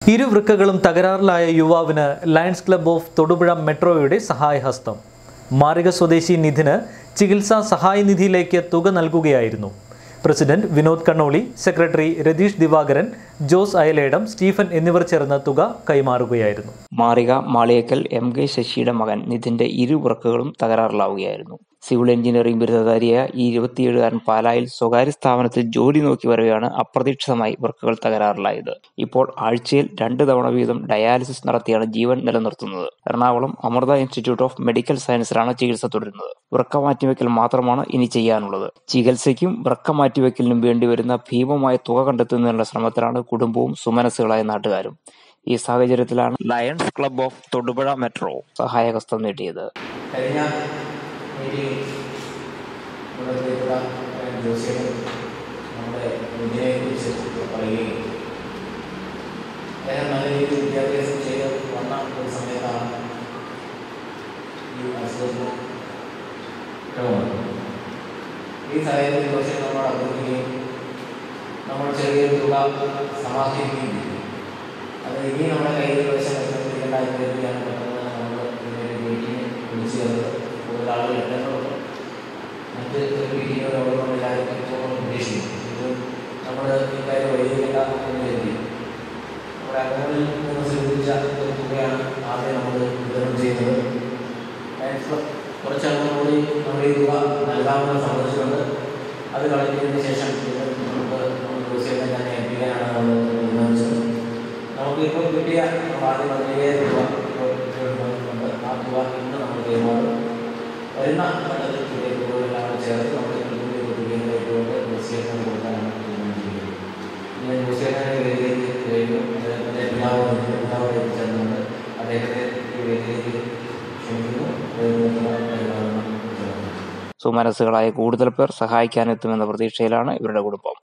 ഇരു വൃക്കകളും തകരാറിലായ യുവാവിന് lions club of Thodupuzha മെട്രോയുടെ സഹായഹസ്തം മാറിക സ്വദേശി നിധിന് ചികിത്സാ സഹായ നിധിയിലേക്ക് തുക നൽകുകയായിരുന്നു പ്രസിഡന്റ് വിനോദ് കണ്ണോളി സെക്രട്ടറി രതീഷ് ദിവാകരൻ ജോസ് അയലേടം സ്റ്റീഫൻ എന്നിവർ ചേർന്ന് തുക കൈമാറുകയായിരുന്നു മാറിക മാളിയേക്കൽ എം കെ ശശിയുടെ മകൻ നിതിന്റെ ഇരു ഉറക്കുകളും തകരാറിലാവുകയായിരുന്നു സിവിൽ എഞ്ചിനീയറിംഗ് ബിരുദധാരിയായ ഈ ഇരുപത്തിയേഴുകാരൻ പാലായിൽ സ്വകാര്യ സ്ഥാപനത്തിൽ ജോലി നോക്കി വരവെയാണ് അപ്രതീക്ഷിതമായി വൃക്കകൾ തകരാറിലായത് ഇപ്പോൾ ആഴ്ചയിൽ രണ്ട് തവണ വീതം ഡയാലിസിസ് നടത്തിയാണ് ജീവൻ നിലനിർത്തുന്നത് Ernakulam Amrita institute of medical സയൻസിലാണ് ചികിത്സ തുടരുന്നത് വൃക്ക മാറ്റിവെക്കൽ മാത്രമാണ് ഇനി ചെയ്യാനുള്ളത് ചികിത്സയ്ക്കും വൃക്ക മാറ്റിവെക്കലിനും വേണ്ടിവരുന്ന ഭീമമായ തുക കണ്ടെത്തുന്നതിനുള്ള ശ്രമത്തിലാണ് കുടുംബവും സുമനസ്സുകളായ നാട്ടുകാരും ഈ സാഹചര്യത്തിലാണ് lions club of Thodupuzha metro സഹായഹസ്തം നീട്ടിയത് കഴിഞ്ഞ മീറ്റിംഗിൽ നമ്മുടെ പ്രിയപ്പെട്ട ജോസിയുടെ നമ്മുടെ ഇന്ത്യയെ കുറിച്ച് പറയുകയും അദ്ദേഹം നല്ല രീതിയിൽ വിദ്യാഭ്യാസം ചെയ്ത് വന്ന ഒരു സമയത്താണ് ഈ അസുഖത്തിന് രോഗം ഈ സാഹചര്യത്തിൽ ജോസിയെ നമ്മൾ അഭിമുഖിക്കുകയും നമ്മൾ ചെറിയൊരു തുക സമാഹരിക്കുകയും ചെയ്തു അത് ഇനി നമ്മുടെ കയ്യിൽ വശം വെച്ചുകൊണ്ടിരിക്കേണ്ട എന്ന് കരുതിയാണ് പെട്ടെന്ന് നമ്മൾ ഇതിനൊരു മീറ്റിംഗ് വിളിച്ചു ചേർത്തത് കൂടുതൽ ആളുകൾ എത്തേണ്ടതുണ്ട് മറ്റ് ഒരു മീറ്റിംഗ് രോഗങ്ങളും എല്ലാവരും ഇപ്പോൾ പ്രതീക്ഷിക്കും ഇത് നമ്മൾ ഇക്കാര്യം വൈകിക്കേണ്ട എന്ന് കരുതി നമ്മുടെ അംഗങ്ങളിൽ നിന്ന് സ്വീകരിച്ച ഒരു തുകയാണ് ആദ്യം നമ്മൾ വിതരണം ചെയ്യുന്നത് അതിന് കുറച്ച് അംഗങ്ങൾ കൂടി നമ്മൾ ഈ തുക നൽകാമെന്ന് സമ്മതിച്ചിട്ടുണ്ട് അത് കളഞ്ഞതിന് ശേഷം ഇത് നമുക്ക് നമ്മൾ തീർച്ചയായിട്ടും തന്നെ ഏൽപ്പിക്കാനാണ് നമ്മൾ തീരുമാനിച്ചത് നമുക്ക് ഇപ്പോൾ കിട്ടിയ നമ്മൾ ആദ്യം പതിനയ്യായിരം രൂപ ഇപ്പോൾ കിട്ടിയിട്ടുണ്ട് ആ തുക ഇന്ന് നമ്മൾ കൈമാറും വരുന്ന ഘട്ടത്തിൽ കിട്ടിയ തുകകളെല്ലാം കൂടെ ചേർത്ത് നമ്മൾ കിട്ടുന്ന കുട്ടികളുടെ ഇട്ടുകൊണ്ട് തീർച്ചയായിട്ടും കൊടുക്കാനാണ് തീരുമാനിച്ചിരിക്കുന്നത് ഞാൻ തീർച്ചയായിട്ടും വേദിയിലേക്ക് കഴിയും അദ്ദേഹത്തിൻ്റെ പിതാവ് പിതാവ് ചേർന്നുകൊണ്ട് അദ്ദേഹത്തെ ഈ വേദിയിലേക്ക് ക്ഷണിക്കുന്നു അദ്ദേഹത്തിനുള്ള പരിപാലനം ചേർന്നു സുമനസ്സുകളായ കൂടുതൽ പേർ സഹായിക്കാനെത്തുമെന്ന പ്രതീക്ഷയിലാണ് ഇവരുടെ കുടുംബം